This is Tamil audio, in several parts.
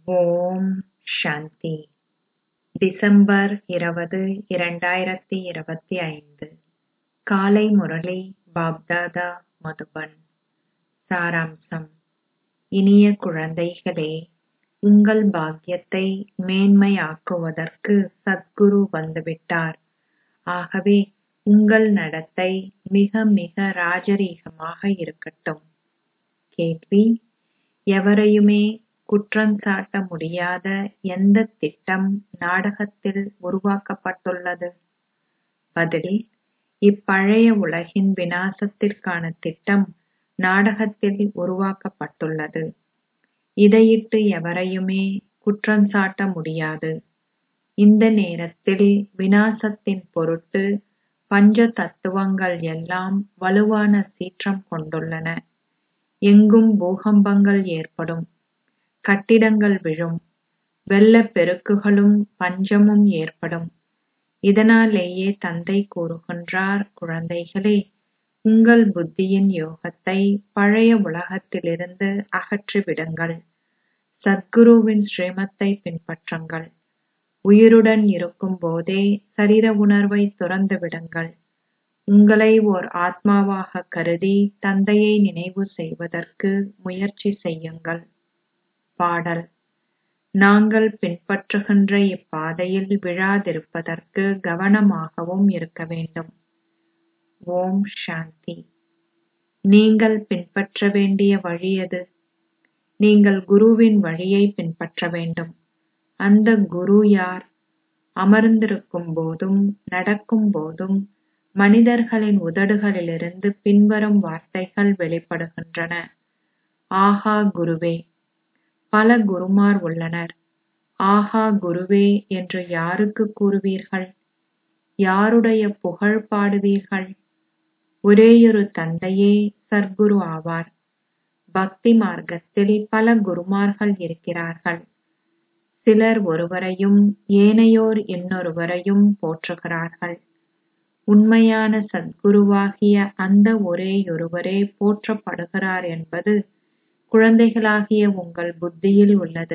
ஓம் சாந்தி டிசம்பர் இருபது இரண்டாயிரத்தி இருபத்தி ஐந்து காலை முரளி பாப்தாதா மதுபன் சாராம்சம் இனிய குழந்தைகளே உங்கள் பாக்கியத்தை மேன்மையாக்குவதற்கு சத்குரு வந்துவிட்டார் ஆகவே உங்கள் நடத்தை மிக மிக ராஜரீகமாக இருக்கட்டும் கேள்வி எவரையுமே குற்றஞ்சாட்ட முடியாத எந்த திட்டம் நாடகத்தில் உருவாக்கப்பட்டுள்ளது பதில் இப்பழைய உலகின் விநாசத்திற்கான திட்டம் நாடகத்தில் உருவாக்கப்பட்டுள்ளது இதையிட்டு எவரையுமே குற்றஞ்சாட்ட முடியாது இந்த நேரத்தில் விநாசத்தின் பொருட்டு பஞ்ச தத்துவங்கள் எல்லாம் வலுவான சீற்றம் கொண்டுள்ளன எங்கும் பூகம்பங்கள் ஏற்படும் கட்டிடங்கள் விழும் வெள்ளப் பெருக்குகளும் பஞ்சமும் ஏற்படும் இதனாலேயே தந்தை கூறுகின்றார் குழந்தைகளே உங்கள் புத்தியின் யோகத்தை பழைய உலகத்திலிருந்து அகற்றிவிடுங்கள் சத்குருவின் ஸ்ரீமத்தை பின்பற்றுங்கள் உயிருடன் இருக்கும் போதே சரீர உணர்வை துறந்து விடுங்கள் உங்களை ஓர் ஆத்மாவாக கருதி தந்தையை நினைவு செய்வதற்கு முயற்சி செய்யுங்கள் பாடல் நாங்கள் பின்பற்றுகின்ற இப்பாதையில் விழாதிருப்பதற்கு கவனமாகவும் இருக்க வேண்டும் ஓம் சாந்தி நீங்கள் பின்பற்ற வேண்டிய வழி எது நீங்கள் குருவின் வழியை பின்பற்ற வேண்டும் அந்த குரு யார் அமர்ந்திருக்கும் போதும் நடக்கும் போதும் மனிதர்களின் உதடுகளிலிருந்து பின்வரும் வார்த்தைகள் வெளிப்படுகின்றன ஆஹா குருவே பல குருமார் உள்ளனர் ஆஹா குருவே என்று யாருக்கு கூறுவீர்கள் யாருடைய புகழ் பாடுவீர்கள் ஒரேயொரு தந்தையே சர்க்குரு ஆவார் பக்தி மார்க்கத்தில் பல குருமார்கள் இருக்கிறார்கள் சிலர் ஒருவரையும் ஏனையோர் இன்னொருவரையும் போற்றுகிறார்கள் உண்மையான சத்குருவாகிய அந்த ஒரேயொருவரே போற்றப்படுகிறார் என்பது குழந்தைகளாகிய உங்கள் புத்தியில் உள்ளது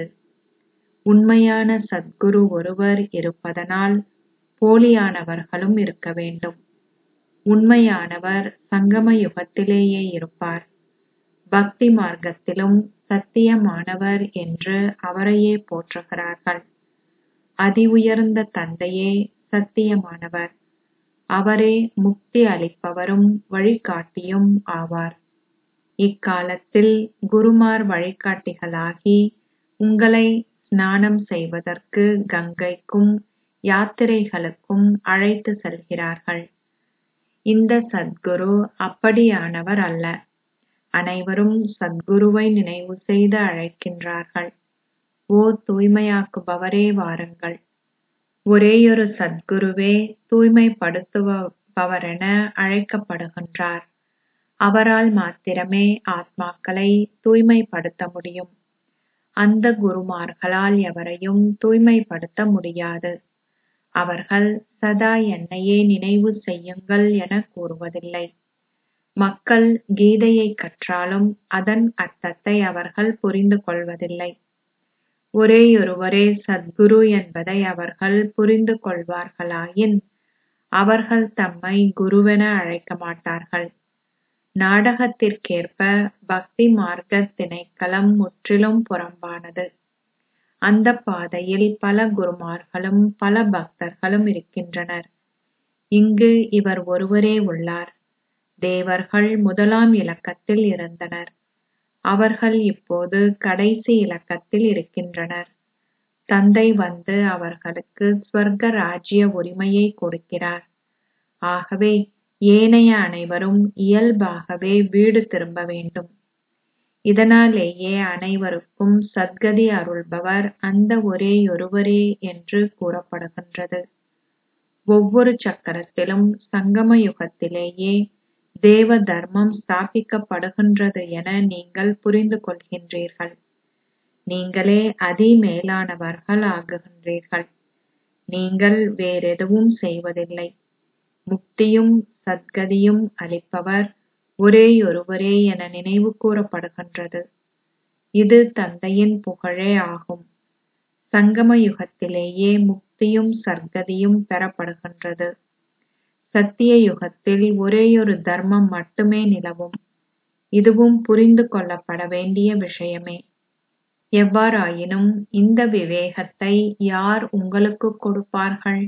உண்மையான சத்குரு ஒருவர் இருப்பதனால் போலியானவர்களும் இருக்க வேண்டும் உண்மையானவர் சங்கம யுகத்திலேயே இருப்பார் பக்தி மார்க்கத்திலும் சத்தியமானவர் என்று அவரையே போற்றுகிறார்கள் அதி உயர்ந்த தந்தையே சத்தியமானவர் அவரே முக்தி அளிப்பவரும் வழிகாட்டியும் ஆவார் இக்காலத்தில் குருமார் வழிகாட்டிகளாகி உங்களை ஸ்நானம் செய்வதற்கு கங்கைக்கும் யாத்திரைகளுக்கும் அழைத்து செல்கிறார்கள் இந்த சத்குரு அப்படியானவர் அல்ல அனைவரும் சத்குருவை நினைவு செய்து அழைக்கின்றார்கள் ஓ தூய்மையாக்குபவரே வாருங்கள் ஒரேயொரு சத்குருவே தூய்மைப்படுத்துபவரென அழைக்கப்படுகின்றார் அவரால் மாத்திரமே ஆத்மாக்களை தூய்மைப்படுத்த முடியும் அந்த குருமார்களால் எவரையும் தூய்மைப்படுத்த முடியாது அவர்கள் சதா என்னையே நினைவு செய்யுங்கள் என கூறுவதில்லை மக்கள் கீதையை கற்றாலும் அதன் அர்த்தத்தை அவர்கள் புரிந்து கொள்வதில்லை ஒரேயொருவரே சத்குரு என்பதை அவர்கள் புரிந்து கொள்வார்களாயின் அவர்கள் தம்மை குருவென அழைக்க மாட்டார்கள் நாடகத்திற்கேற்ப பக்தி மார்க்க திணைக்களம் முற்றிலும் புறம்பானது அந்த பாதையில் பல குருமார்களும் பல பக்தர்களும் இருக்கின்றனர் இங்கு இவர் ஒருவரே உள்ளார் தேவர்கள் முதலாம் இலக்கத்தில் இருந்தனர் அவர்கள் இப்போது கடைசி இலக்கத்தில் இருக்கின்றனர் தந்தை வந்து அவர்களுக்கு ஸ்வர்க்க ராஜ்ய உரிமையை கொடுக்கிறார் ஆகவே ஏனைய அனைவரும் இயல்பாகவே வீடு திரும்ப வேண்டும் இதனாலேயே அனைவருக்கும் சத்கதி அருள்பவர் அந்த ஒரேயொருவரே என்று கூறப்படுகின்றது ஒவ்வொரு சக்கரத்திலும் சங்கம யுகத்திலேயே தேவ தர்மம் ஸ்தாபிக்கப்படுகின்றது என நீங்கள் புரிந்து கொள்கின்றீர்கள் நீங்களே அதி மேலானவர்கள் ஆகுகின்றீர்கள் நீங்கள் வேறெதுவும் செய்வதில்லை முக்தியும் சத்கதியும் அளிப்பவர் ஒரேயொருவரே என நினைவு கூறப்படுகின்றது இது தந்தையின் புகழே ஆகும் சங்கம யுகத்திலேயே முக்தியும் சர்க்கதியும் பெறப்படுகின்றது சத்திய யுகத்தில் ஒரேயொரு தர்மம் மட்டுமே நிலவும் இதுவும் புரிந்து கொள்ளப்பட வேண்டிய விஷயமே எவ்வாறாயினும் இந்த விவேகத்தை யார் உங்களுக்கு கொடுப்பார்கள்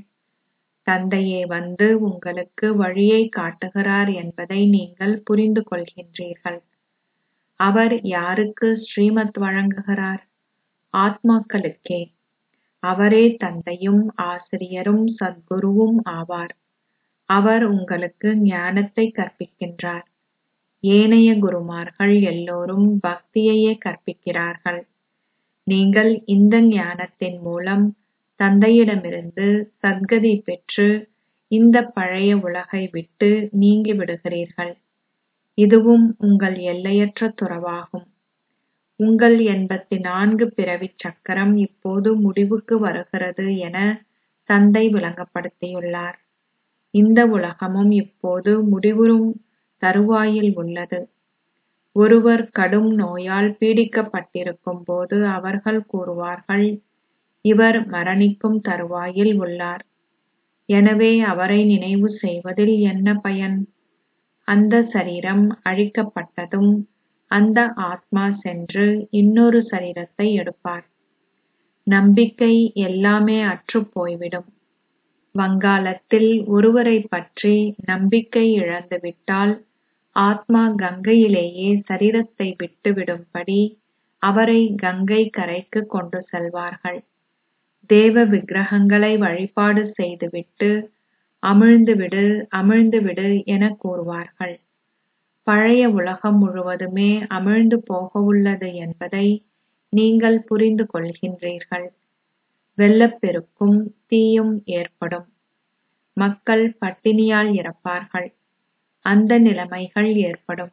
தந்தையே வந்து உங்களுக்கு வழியை காட்டுகிறார் என்பதை நீங்கள் புரிந்து கொள்கின்றீர்கள் அவர் யாருக்கு ஸ்ரீமத் வழங்குகிறார் ஆத்மாக்களுக்கே அவரே தந்தையும் ஆசிரியரும் சத்குருவும் ஆவார் அவர் உங்களுக்கு ஞானத்தை கற்பிக்கின்றார் ஏனைய குருமார்கள் எல்லோரும் பக்தியையே கற்பிக்கிறார்கள் நீங்கள் இந்த ஞானத்தின் மூலம் தந்தையிடமிருந்து சத்கதி பெற்று இந்த பழைய உலகை விட்டு நீங்கி விடுகிறீர்கள் இதுவும் உங்கள் எல்லையற்ற துறவாகும் உங்கள் எண்பத்தி நான்கு பிறவிச் சக்கரம் இப்போது முடிவுக்கு வருகிறது என தந்தை விளங்கப்படுத்தியுள்ளார் இந்த உலகமும் இப்போது முடிவுறும் தருவாயில் உள்ளது ஒருவர் கடும் நோயால் பீடிக்கப்பட்டிருக்கும் போது அவர்கள் கூறுவார்கள் இவர் மரணிக்கும் தருவாயில் உள்ளார் எனவே அவரை நினைவு செய்வதில் என்ன பயன் அந்த சரீரம் அழிக்கப்பட்டதும் அந்த ஆத்மா சென்று இன்னொரு சரீரத்தை எடுப்பார் நம்பிக்கை எல்லாமே அற்றுப் போய்விடும் வங்காளத்தில் ஒருவரைப் பற்றி நம்பிக்கை இழந்துவிட்டால் ஆத்மா கங்கையிலேயே சரீரத்தை விட்டுவிடும்படி அவரை கங்கை கரைக்கு கொண்டு செல்வார்கள் தேவ விக்கிரகங்களை வழிபாடு செய்துவிட்டு அமிழ்ந்துவிடு அமிழ்ந்துவிடு என கூறுவார்கள் பழைய உலகம் முழுவதுமே அமிழ்ந்து போகவுள்ளது என்பதை நீங்கள் புரிந்து கொள்கின்றீர்கள் வெள்ளப்பெருக்கும் தீயும் ஏற்படும் மக்கள் பட்டினியால் இறப்பார்கள் அந்த நிலைமைகள் ஏற்படும்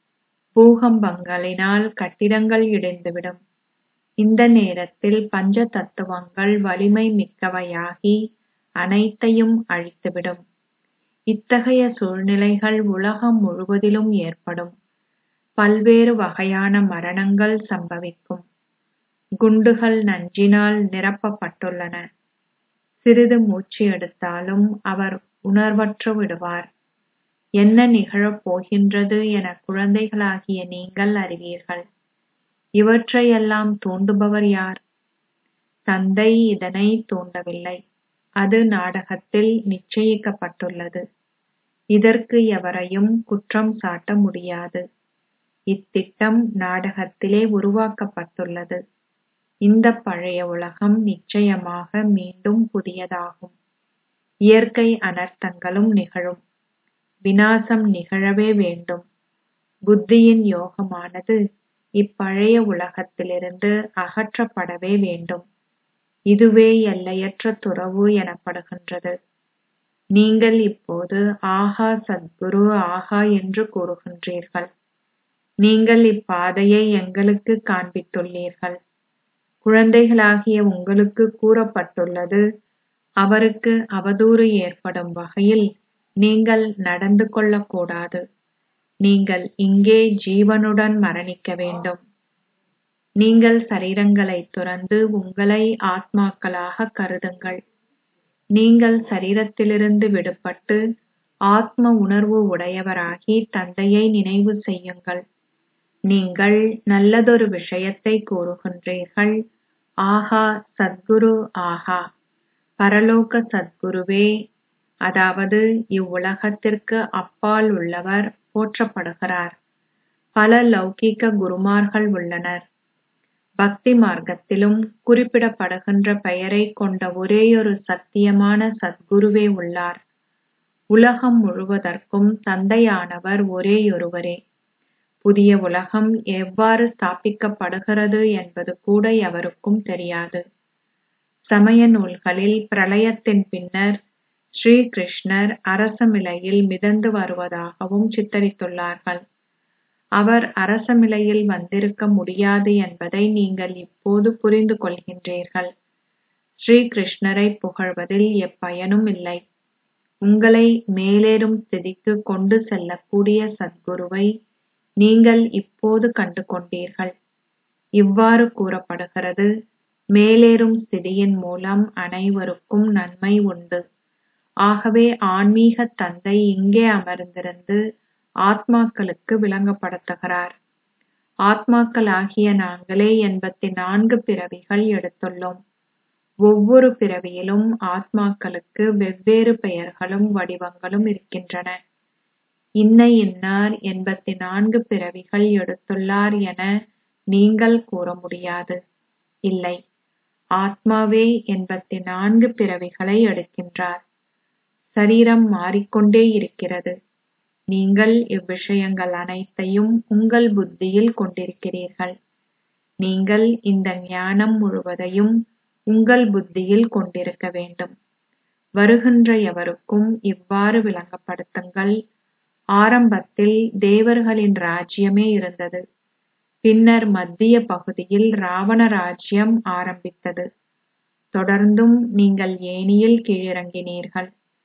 பூகம்பங்களினால் கட்டிடங்கள் இடிந்துவிடும் இந்த நேரத்தில் பஞ்ச தத்துவங்கள் வலிமை மிக்கவையாகி அனைத்தையும் அழித்துவிடும் இத்தகைய சூழ்நிலைகள் உலகம் முழுவதிலும் ஏற்படும் பல்வேறு வகையான மரணங்கள் சம்பவிக்கும் குண்டுகள் நஞ்சினால் நிரப்பப்பட்டுள்ளன சிறிது மூச்சு எடுத்தாலும் அவர் உணர்வற்று விடுவார் என்ன நிகழப் போகின்றது என குழந்தைகளாகிய நீங்கள் அறிவீர்கள் இவற்றையெல்லாம் தூண்டுபவர் யார் தந்தை இதனை தூண்டவில்லை அது நாடகத்தில் நிச்சயிக்கப்பட்டுள்ளது இதற்கு எவரையும் குற்றம் சாட்ட முடியாது இத்திட்டம் நாடகத்திலே உருவாக்கப்பட்டுள்ளது இந்த பழைய உலகம் நிச்சயமாக மீண்டும் புதியதாகும் இயற்கை அனர்த்தங்களும் நிகழும் விநாசம் நிகழவே வேண்டும் புத்தியின் யோகமானது இப்பழைய உலகத்திலிருந்து அகற்றப்படவே வேண்டும் இதுவே எல்லையற்ற துறவு எனப்படுகின்றது நீங்கள் இப்போது ஆஹா சத்குரு ஆஹா என்று கூறுகின்றீர்கள் நீங்கள் இப்பாதையை எங்களுக்கு காண்பித்துள்ளீர்கள் குழந்தைகளாகிய உங்களுக்கு கூறப்பட்டுள்ளது அவருக்கு அவதூறு ஏற்படும் வகையில் நீங்கள் நடந்து கொள்ளக்கூடாது நீங்கள் இங்கே ஜீவனுடன் மரணிக்க வேண்டும் நீங்கள் சரீரங்களை துறந்து உங்களை ஆத்மாக்களாக கருதுங்கள் நீங்கள் சரீரத்திலிருந்து விடுபட்டு ஆத்ம உணர்வு உடையவராகி தந்தையை நினைவு செய்யுங்கள் நீங்கள் நல்லதொரு விஷயத்தை கூறுகின்றீர்கள் ஆஹா சத்குரு ஆஹா பரலோக சத்குருவே அதாவது இவ்வுலகத்திற்கு அப்பால் உள்ளவர் போற்றப்படுகிறார் பல லௌகிக குருமார்கள் உள்ளனர் பக்தி மார்க்கத்திலும் குறிப்பிடப்படுகின்ற பெயரை கொண்ட ஒரேயொரு சத்தியமான சத்குருவே உள்ளார் உலகம் முழுவதற்கும் தந்தையானவர் ஒரேயொருவரே புதிய உலகம் எவ்வாறு ஸ்தாபிக்கப்படுகிறது என்பது கூட எவருக்கும் தெரியாது சமய நூல்களில் பிரளயத்தின் பின்னர் ஸ்ரீ கிருஷ்ணர் அரசமிலையில் மிதந்து வருவதாகவும் சித்தரித்துள்ளார்கள் அவர் அரசமிலையில் வந்திருக்க முடியாது என்பதை நீங்கள் இப்போது புரிந்து கொள்கின்றீர்கள் ஸ்ரீ கிருஷ்ணரை புகழ்வதில் எப்பயனும் இல்லை உங்களை மேலேறும் ஸ்திதிக்கு கொண்டு செல்லக்கூடிய சத்குருவை நீங்கள் இப்போது கண்டு கொண்டீர்கள் இவ்வாறு கூறப்படுகிறது மேலேறும் ஸ்திதியின் மூலம் அனைவருக்கும் நன்மை உண்டு ஆகவே ஆன்மீக தந்தை இங்கே அமர்ந்திருந்து ஆத்மாக்களுக்கு விளங்கப்படுத்துகிறார் ஆத்மாக்களாகிய நாங்களே எண்பத்தி நான்கு பிறவிகள் எடுத்துள்ளோம் ஒவ்வொரு பிறவியிலும் ஆத்மாக்களுக்கு வெவ்வேறு பெயர்களும் வடிவங்களும் இருக்கின்றன இன்ன இன்னார் எண்பத்தி நான்கு பிறவிகள் எடுத்துள்ளார் என நீங்கள் கூற முடியாது இல்லை ஆத்மாவே எண்பத்தி நான்கு பிறவிகளை எடுக்கின்றார் சரீரம் மாறிக்கொண்டே இருக்கிறது நீங்கள் இவ்விஷயங்கள் அனைத்தையும் உங்கள் புத்தியில் கொண்டிருக்கிறீர்கள் நீங்கள் இந்த ஞானம் முழுவதையும் உங்கள் புத்தியில் கொண்டிருக்க வேண்டும் வருகின்ற எவருக்கும் இவ்வாறு விளங்கப்படுத்துங்கள் ஆரம்பத்தில் தேவர்களின் ராஜ்யமே இருந்தது பின்னர் மத்திய பகுதியில் ராவண ராஜ்யம் ஆரம்பித்தது தொடர்ந்தும் நீங்கள் ஏணியில் கீழிறங்கினீர்கள்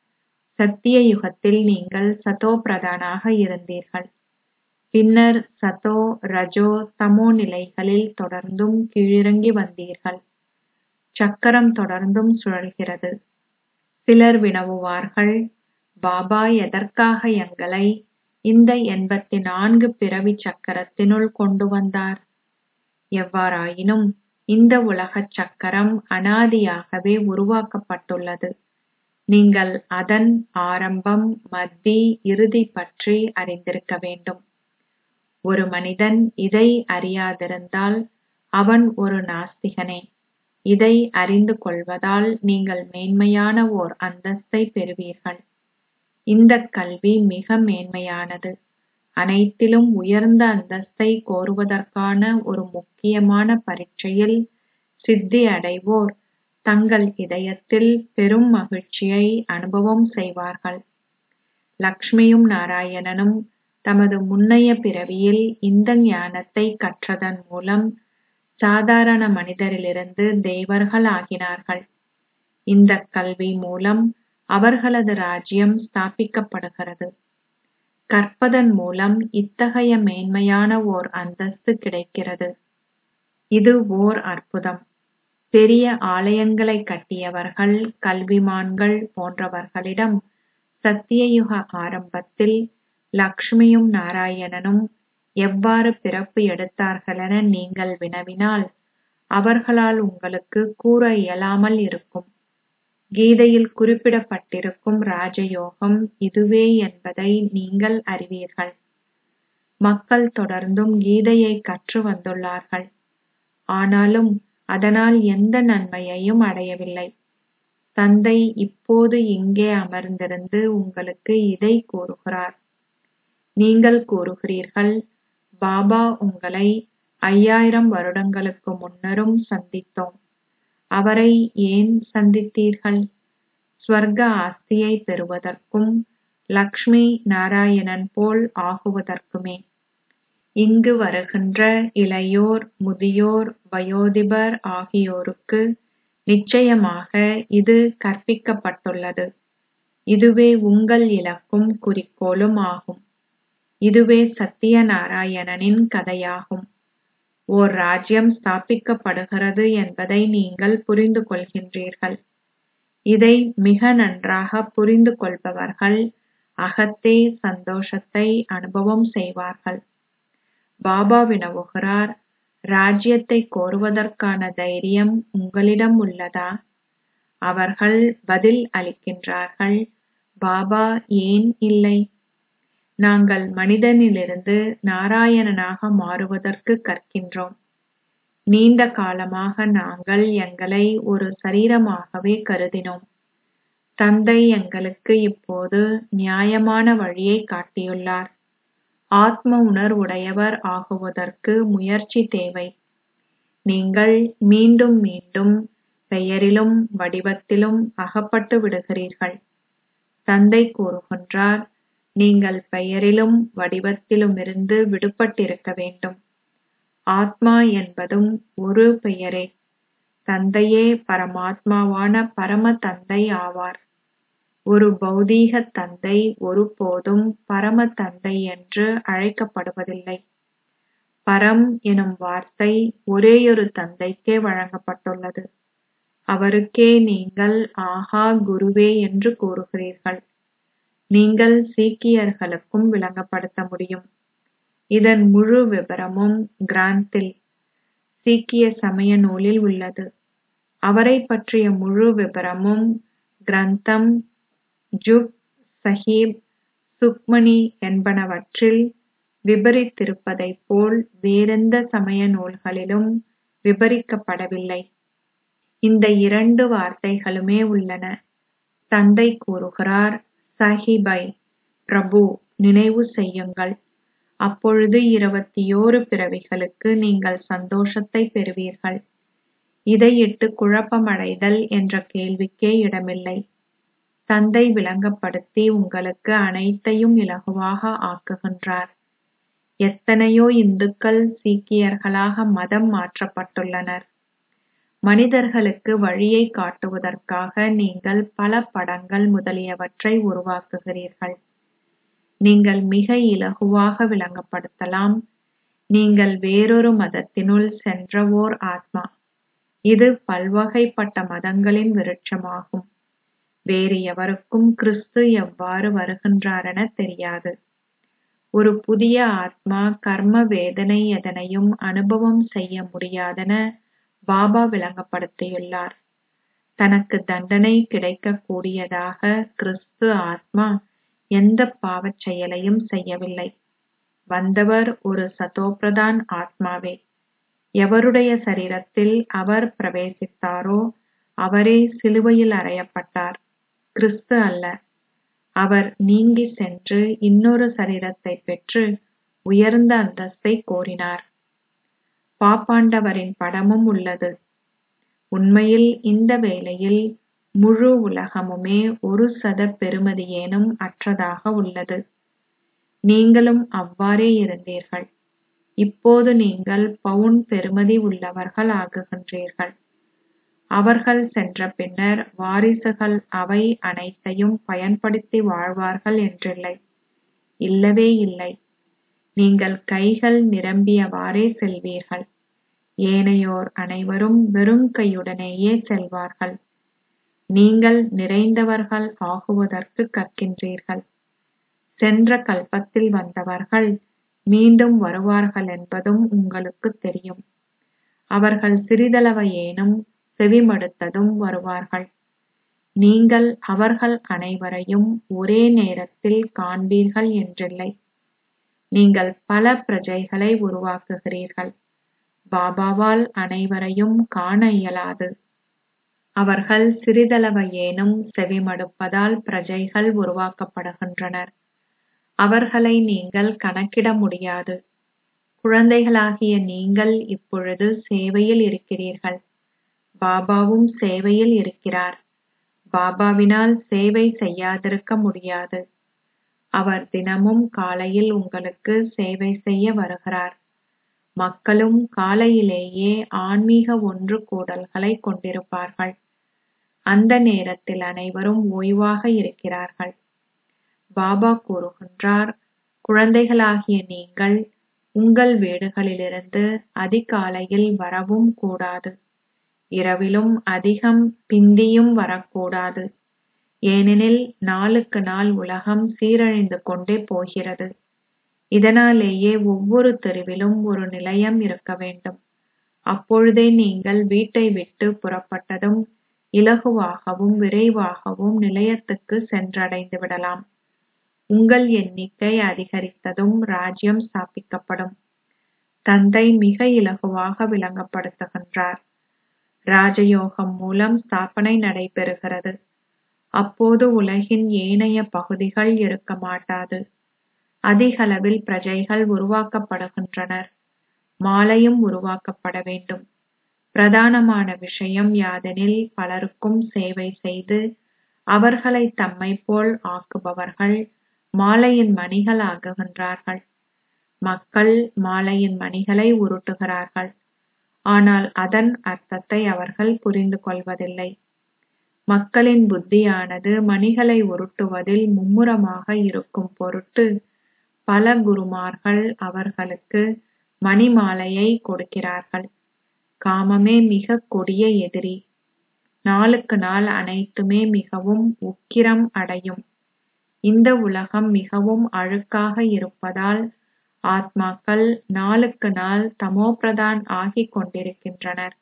சத்திய யுகத்தில் நீங்கள் சதோ பிரதானாக இருந்தீர்கள் பின்னர் சதோ ரஜோ தமோ நிலைகளில் தொடர்ந்தும் கீழிறங்கி வந்தீர்கள் சக்கரம் தொடர்ந்தும் சுழல்கிறது சிலர் வினவுவார்கள் பாபா எதற்காக எங்களை இந்த எண்பத்தி நான்கு பிறவி சக்கரத்தினுள் கொண்டு வந்தார் எவ்வாறாயினும் இந்த உலகச் சக்கரம் அனாதியாகவே உருவாக்கப்பட்டுள்ளது நீங்கள் அதன் ஆரம்பம் மத்தி இறுதி பற்றி அறிந்திருக்க வேண்டும் ஒரு மனிதன் இதை அறியாதிருந்தால் அவன் ஒரு நாஸ்திகனே இதை அறிந்து கொள்வதால் நீங்கள் மேன்மையான ஓர் அந்தஸ்தை பெறுவீர்கள் இந்த கல்வி மிக மேன்மையானது அனைத்திலும் உயர்ந்த அந்தஸ்தை கோருவதற்கான ஒரு முக்கியமான பரீட்சையில் சித்தி அடைவோர் தங்கள் இதயத்தில் பெரும் மகிழ்ச்சியை அனுபவம் செய்வார்கள் லக்ஷ்மியும் நாராயணனும் தமது முன்னைய பிறவியில் இந்த ஞானத்தை கற்றதன் மூலம் சாதாரண மனிதரிலிருந்து தேவர்கள் ஆகினார்கள் இந்த கல்வி மூலம் அவர்களது ராஜ்யம் ஸ்தாபிக்கப்படுகிறது கற்பதன் மூலம் இத்தகைய மேன்மையான ஓர் அந்தஸ்து கிடைக்கிறது இது ஓர் அற்புதம் பெரிய ஆலயங்களை கட்டியவர்கள் கல்விமான்கள் போன்றவர்களிடம் சத்தியயுக ஆரம்பத்தில் லக்ஷ்மியும் நாராயணனும் எவ்வாறு பிறப்பு எடுத்தார்களென நீங்கள் வினவினால் அவர்களால் உங்களுக்கு கூற இயலாமல் இருக்கும் கீதையில் குறிப்பிடப்பட்டிருக்கும் ராஜயோகம் இதுவே என்பதை நீங்கள் அறிவீர்கள் மக்கள் தொடர்ந்தும் கீதையை கற்று வந்துள்ளார்கள் ஆனாலும் அதனால் எந்த நன்மையையும் அடையவில்லை தந்தை இப்போது இங்கே அமர்ந்திருந்து உங்களுக்கு இதை கூறுகிறார் நீங்கள் கூறுகிறீர்கள் பாபா உங்களை ஐயாயிரம் வருடங்களுக்கு முன்னரும் சந்தித்தோம் அவரை ஏன் சந்தித்தீர்கள் ஸ்வர்க ஆஸ்தியை பெறுவதற்கும் லக்ஷ்மி நாராயணன் போல் ஆகுவதற்குமே இங்கு வருகின்ற இளையோர் முதியோர் வயோதிபர் ஆகியோருக்கு நிச்சயமாக இது கற்பிக்கப்பட்டுள்ளது இதுவே உங்கள் இலக்கும் குறிக்கோளும் ஆகும் இதுவே சத்தியநாராயணனின் கதையாகும் ஓர் ராஜ்யம் ஸ்தாபிக்கப்படுகிறது என்பதை நீங்கள் புரிந்து கொள்கின்றீர்கள் இதை மிக நன்றாக புரிந்து கொள்பவர்கள் அகத்தே சந்தோஷத்தை அனுபவம் செய்வார்கள் பாபா வினவுகிறார் ராஜ்யத்தை கோருவதற்கான தைரியம் உங்களிடம் உள்ளதா அவர்கள் பதில் அளிக்கின்றார்கள் பாபா ஏன் இல்லை நாங்கள் மனிதனிலிருந்து நாராயணனாக மாறுவதற்கு கற்கின்றோம் நீண்ட காலமாக நாங்கள் எங்களை ஒரு சரீரமாகவே கருதினோம் தந்தை எங்களுக்கு இப்போது நியாயமான வழியை காட்டியுள்ளார் ஆத்ம உணர்வுடையவர் ஆகுவதற்கு முயற்சி தேவை நீங்கள் மீண்டும் மீண்டும் பெயரிலும் வடிவத்திலும் அகப்பட்டு விடுகிறீர்கள் தந்தை கூறுகின்றார் நீங்கள் பெயரிலும் வடிவத்திலுமிருந்து விடுபட்டிருக்க வேண்டும் ஆத்மா என்பதும் ஒரு பெயரே தந்தையே பரமாத்மாவான பரம தந்தை ஆவார் ஒரு பௌதீக தந்தை ஒருபோதும் பரம தந்தை என்று அழைக்கப்படுவதில்லை பரம் எனும் வார்த்தை ஒரேயொரு தந்தைக்கே வழங்கப்பட்டுள்ளது அவருக்கே நீங்கள் ஆஹா குருவே என்று கூறுகிறீர்கள் நீங்கள் சீக்கியர்களுக்கும் விளங்கப்படுத்த முடியும் இதன் முழு விபரமும் கிராந்தில் சீக்கிய சமய நூலில் உள்ளது அவரை பற்றிய முழு விபரமும் கிரந்தம் ஜுப் சஹீப் சுக்மணி என்பனவற்றில் விபரித்திருப்பதைப் போல் வேறெந்த சமய நூல்களிலும் விபரிக்கப்படவில்லை இந்த இரண்டு வார்த்தைகளுமே உள்ளன தந்தை கூறுகிறார் சாஹிபை பிரபு நினைவு செய்யுங்கள் அப்பொழுது இருபத்தியோரு பிறவிகளுக்கு நீங்கள் சந்தோஷத்தை பெறுவீர்கள் இதையிட்டு குழப்பமடைதல் என்ற கேள்விக்கே இடமில்லை தந்தை விளங்கப்படுத்தி உங்களுக்கு அனைத்தையும் இலகுவாக ஆக்குகின்றார் எத்தனையோ இந்துக்கள் சீக்கியர்களாக மதம் மாற்றப்பட்டுள்ளனர் மனிதர்களுக்கு வழியை காட்டுவதற்காக நீங்கள் பல படங்கள் முதலியவற்றை உருவாக்குகிறீர்கள் நீங்கள் மிக இலகுவாக விளங்கப்படுத்தலாம் நீங்கள் வேறொரு மதத்தினுள் சென்ற ஓர் ஆத்மா இது பல்வகைப்பட்ட மதங்களின் விருட்சமாகும் வேறு எவருக்கும் கிறிஸ்து எவ்வாறு வருகின்றாரென தெரியாது ஒரு புதிய ஆத்மா கர்ம வேதனை எதனையும் அனுபவம் செய்ய முடியாதென பாபா விளங்கப்படுத்தியுள்ளார் தனக்கு தண்டனை கிடைக்கக் கூடியதாக கிறிஸ்து ஆத்மா எந்த பாவச் செயலையும் செய்யவில்லை வந்தவர் ஒரு சதோபிரதான் ஆத்மாவே எவருடைய சரீரத்தில் அவர் பிரவேசித்தாரோ அவரே சிலுவையில் அறையப்பட்டார் கிறிஸ்து அல்ல அவர் நீங்கி சென்று இன்னொரு சரீரத்தை பெற்று உயர்ந்த அந்தஸ்தை கோரினார் பாப்பாண்டவரின் படமும் உள்ளது உண்மையில் இந்த வேளையில் முழு உலகமுமே ஒரு சத பெறுமதியேனும் அற்றதாக உள்ளது நீங்களும் அவ்வாறே இருந்தீர்கள் இப்போது நீங்கள் பவுன் பெறுமதி உள்ளவர்கள் ஆகுகின்றீர்கள் அவர்கள் சென்ற பின்னர் வாரிசுகள் அவை அனைத்தையும் பயன்படுத்தி வாழ்வார்கள் என்றில்லை இல்லவே இல்லை நீங்கள் கைகள் நிரம்பியவாறே செல்வீர்கள் ஏனையோர் அனைவரும் வெறும் கையுடனேயே செல்வார்கள் நீங்கள் நிறைந்தவர்கள் ஆகுவதற்கு கற்கின்றீர்கள் சென்ற கல்பத்தில் வந்தவர்கள் மீண்டும் வருவார்கள் என்பதும் உங்களுக்கு தெரியும் அவர்கள் சிறிதளவையேனும் செவிமடுத்ததும் வருவார்கள் நீங்கள் அவர்கள் அனைவரையும் ஒரே நேரத்தில் காண்பீர்கள் என்றில்லை நீங்கள் பல பிரஜைகளை உருவாக்குகிறீர்கள் பாபாவால் அனைவரையும் காண இயலாது அவர்கள் சிறிதளவையேனும் செவிமடுப்பதால் பிரஜைகள் உருவாக்கப்படுகின்றனர் அவர்களை நீங்கள் கணக்கிட முடியாது குழந்தைகளாகிய நீங்கள் இப்பொழுது சேவையில் இருக்கிறீர்கள் பாபாவும் சேவையில் இருக்கிறார் பாபாவினால் சேவை செய்யாதிருக்க முடியாது அவர் தினமும் காலையில் உங்களுக்கு சேவை செய்ய வருகிறார் மக்களும் காலையிலேயே ஆன்மீக ஒன்று கூடல்களை கொண்டிருப்பார்கள் அந்த நேரத்தில் அனைவரும் ஓய்வாக இருக்கிறார்கள் பாபா கூறுகின்றார் குழந்தைகளாகிய நீங்கள் உங்கள் வீடுகளிலிருந்து அதிகாலையில் வரவும் கூடாது இரவிலும் அதிகம் பிந்தியும் வரக்கூடாது ஏனெனில் நாளுக்கு நாள் உலகம் சீரழிந்து கொண்டே போகிறது இதனாலேயே ஒவ்வொரு தெருவிலும் ஒரு நிலையம் இருக்க வேண்டும் அப்பொழுதே நீங்கள் வீட்டை விட்டு புறப்பட்டதும் இலகுவாகவும் விரைவாகவும் நிலையத்துக்கு சென்றடைந்து விடலாம் உங்கள் எண்ணிக்கை அதிகரித்ததும் ராஜ்யம் ஸ்தாபிக்கப்படும் தந்தை மிக இலகுவாக விளங்கப்படுத்துகின்றார் ராஜயோகம் மூலம் ஸ்தாபனை நடைபெறுகிறது அப்போது உலகின் ஏனைய பகுதிகள் இருக்க மாட்டாது அதிகளவில் பிரஜைகள் உருவாக்கப்படுகின்றனர் மாலையும் உருவாக்கப்பட வேண்டும் பிரதானமான விஷயம் யாதெனில் பலருக்கும் சேவை செய்து அவர்களை தம்மை போல் ஆக்குபவர்கள் மாலையின் மணிகள் ஆகுகின்றார்கள் மக்கள் மாலையின் மணிகளை உருட்டுகிறார்கள் ஆனால் அதன் அர்த்தத்தை அவர்கள் புரிந்து கொள்வதில்லை மக்களின் புத்தியானது மணிகளை உருட்டுவதில் மும்முரமாக இருக்கும் பொருட்டு பல குருமார்கள் அவர்களுக்கு மணிமாலையை கொடுக்கிறார்கள் காமமே மிக கொடிய எதிரி நாளுக்கு நாள் அனைத்துமே மிகவும் உக்கிரம் அடையும் இந்த உலகம் மிகவும் அழுக்காக இருப்பதால் ஆத்மாக்கள் நாளுக்கு நாள் தமோபிரதான் ஆகிக் கொண்டிருக்கின்றனர்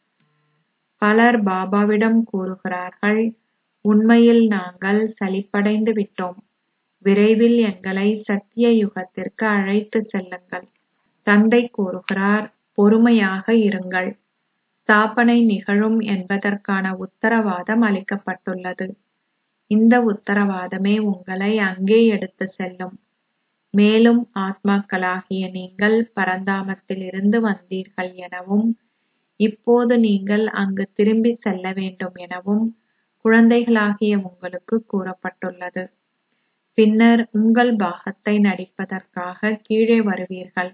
பலர் பாபாவிடம் கூறுகிறார்கள் உண்மையில் நாங்கள் சலிப்படைந்து விட்டோம் விரைவில் எங்களை சத்திய யுகத்திற்கு அழைத்து செல்லுங்கள் தந்தை கூறுகிறார் பொறுமையாக இருங்கள் ஸ்தாபனை நிகழும் என்பதற்கான உத்தரவாதம் அளிக்கப்பட்டுள்ளது இந்த உத்தரவாதமே உங்களை அங்கே எடுத்து செல்லும் மேலும் ஆத்மாக்களாகிய நீங்கள் பரந்தாமத்தில் இருந்து வந்தீர்கள் எனவும் இப்போது நீங்கள் அங்கு திரும்பி செல்ல வேண்டும் எனவும் குழந்தைகளாகிய உங்களுக்கு கூறப்பட்டுள்ளது பின்னர் உங்கள் பாகத்தை நடிப்பதற்காக கீழே வருவீர்கள்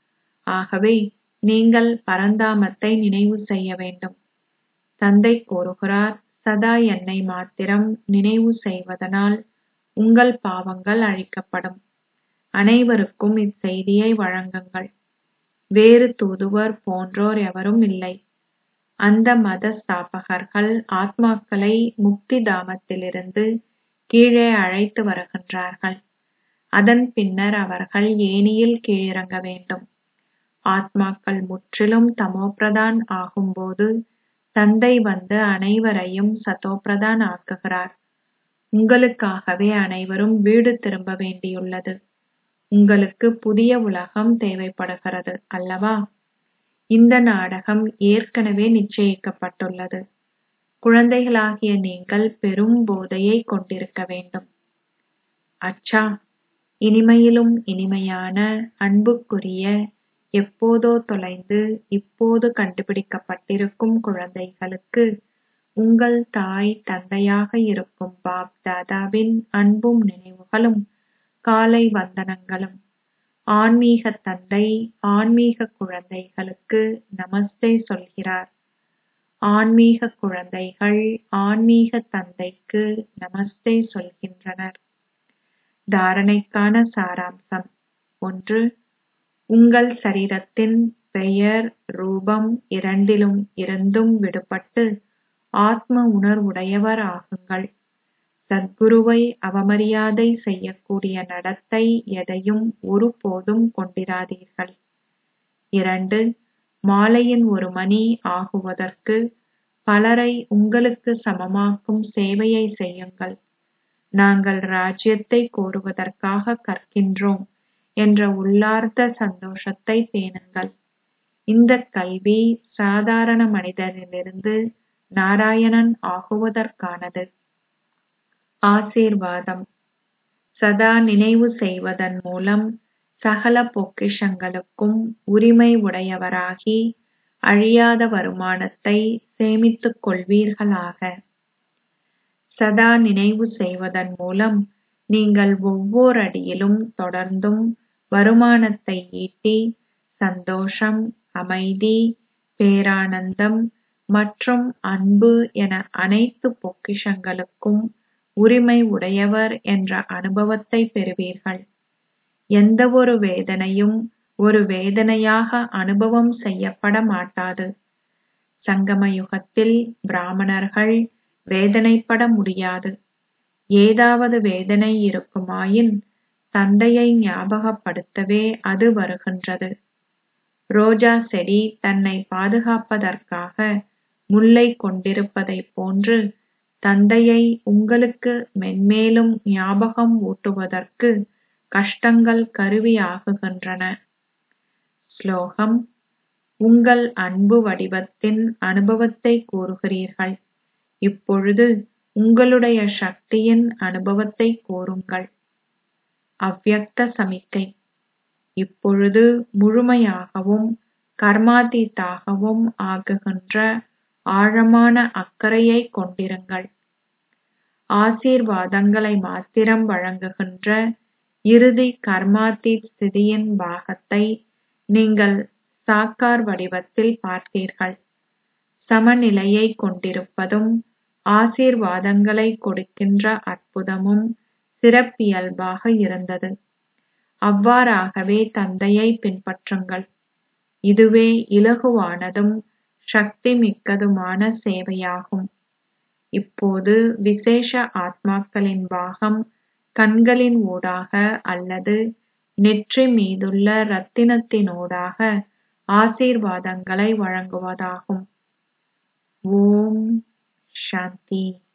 ஆகவே நீங்கள் பரந்தாமத்தை நினைவு செய்ய வேண்டும் தந்தை கூறுகிறார் சதா என்னை மாத்திரம் நினைவு செய்வதனால் உங்கள் பாவங்கள் அழிக்கப்படும் அனைவருக்கும் இச்செய்தியை வழங்குங்கள் வேறு தூதுவர் போன்றோர் எவரும் இல்லை அந்த மத ஸ்தாபகர்கள் ஆத்மாக்களை முக்தி தாமத்திலிருந்து கீழே அழைத்து வருகின்றார்கள் அதன் பின்னர் அவர்கள் ஏனியில் கீழிறங்க வேண்டும் ஆத்மாக்கள் முற்றிலும் தமோபிரதான் ஆகும்போது தந்தை வந்து அனைவரையும் சதோபிரதான் ஆக்குகிறார் உங்களுக்காகவே அனைவரும் வீடு திரும்ப வேண்டியுள்ளது உங்களுக்கு புதிய உலகம் தேவைப்படுகிறது அல்லவா இந்த நாடகம் ஏற்கனவே நிச்சயிக்கப்பட்டுள்ளது குழந்தைகளாகிய நீங்கள் பெரும் போதையை கொண்டிருக்க வேண்டும் அச்சா இனிமையிலும் இனிமையான அன்புக்குரிய எப்போதோ தொலைந்து இப்போது கண்டுபிடிக்கப்பட்டிருக்கும் குழந்தைகளுக்கு உங்கள் தாய் தந்தையாக இருக்கும் பாப் தாதாவின் அன்பும் நினைவுகளும் காலை வந்தனங்களும் ஆன்மீக தந்தை ஆன்மீக குழந்தைகளுக்கு நமஸ்தே சொல்கிறார் ஆன்மீக குழந்தைகள் ஆன்மீக தந்தைக்கு நமஸ்தே சொல்கின்றனர் தாரணைக்கான சாராம்சம் ஒன்று உங்கள் சரீரத்தின் பெயர் ரூபம் இரண்டிலும் இருந்தும் விடுபட்டு ஆத்ம உணர்வுடையவர் ஆகுங்கள் சத்குருவை அவமரியாதை செய்யக்கூடிய நடத்தை எதையும் ஒருபோதும் கொண்டிராதீர்கள் இரண்டு மாலையின் ஒரு மணி ஆகுவதற்கு பலரை உங்களுக்கு சமமாக்கும் சேவையை செய்யுங்கள் நாங்கள் ராஜ்யத்தை கோருவதற்காக கற்கின்றோம் என்ற உள்ளார்ந்த சந்தோஷத்தை பேணுங்கள் இந்த கல்வி சாதாரண மனிதனிலிருந்து நாராயணன் ஆகுவதற்கானது ஆசீர்வாதம் சதா நினைவு செய்வதன் மூலம் சகல பொக்கிஷங்களுக்கும் உரிமை உடையவராகி அழியாத வருமானத்தை சேமித்துக் கொள்வீர்களாக சதா நினைவு செய்வதன் மூலம் நீங்கள் ஒவ்வொரு அடியிலும் தொடர்ந்தும் வருமானத்தை ஈட்டி சந்தோஷம் அமைதி பேரானந்தம் மற்றும் அன்பு என அனைத்து பொக்கிஷங்களுக்கும் உரிமை உடையவர் என்ற அனுபவத்தை பெறுவீர்கள் எந்தவொரு வேதனையும் ஒரு வேதனையாக அனுபவம் செய்யப்பட மாட்டாது சங்கம யுகத்தில் பிராமணர்கள் வேதனைப்பட முடியாது ஏதாவது வேதனை இருக்குமாயின் தந்தையை ஞாபகப்படுத்தவே அது வருகின்றது ரோஜா செடி தன்னை பாதுகாப்பதற்காக முல்லை கொண்டிருப்பதைப் போன்று தந்தையை உங்களுக்கு மென்மேலும் ஞாபகம் ஊட்டுவதற்கு கஷ்டங்கள் கருவியாகுகின்றன ஸ்லோகம் உங்கள் அன்பு வடிவத்தின் அனுபவத்தை கூறுகிறீர்கள் இப்பொழுது உங்களுடைய சக்தியின் அனுபவத்தை கூறுங்கள் அவ்யக்த சமிக்கை இப்பொழுது முழுமையாகவும் கர்மாதீத்தாகவும் ஆகுகின்ற ஆழமான அக்கறையை கொண்டிருங்கள் ஆசீர்வாதங்களை மாத்திரம் வழங்குகின்ற இறுதி கர்மாதீத் ஸ்திதியின் பாகத்தை நீங்கள் சாக்கார் வடிவத்தில் பார்த்தீர்கள் சமநிலையை கொண்டிருப்பதும் ஆசீர்வாதங்களை கொடுக்கின்ற அற்புதமும் சிறப்பியல்பாக இருந்தது அவ்வாறாகவே தந்தையை பின்பற்றுங்கள் இதுவே இலகுவானதும் சக்தி மிக்கதுமான சேவையாகும் இப்போது விசேஷ ஆத்மாக்களின் பாகம் கண்களின் ஊடாக அல்லது நெற்றி மீதுள்ள ரத்தினத்தினூடாக ஆசீர்வாதங்களை வழங்குவதாகும் ஓம் சாந்தி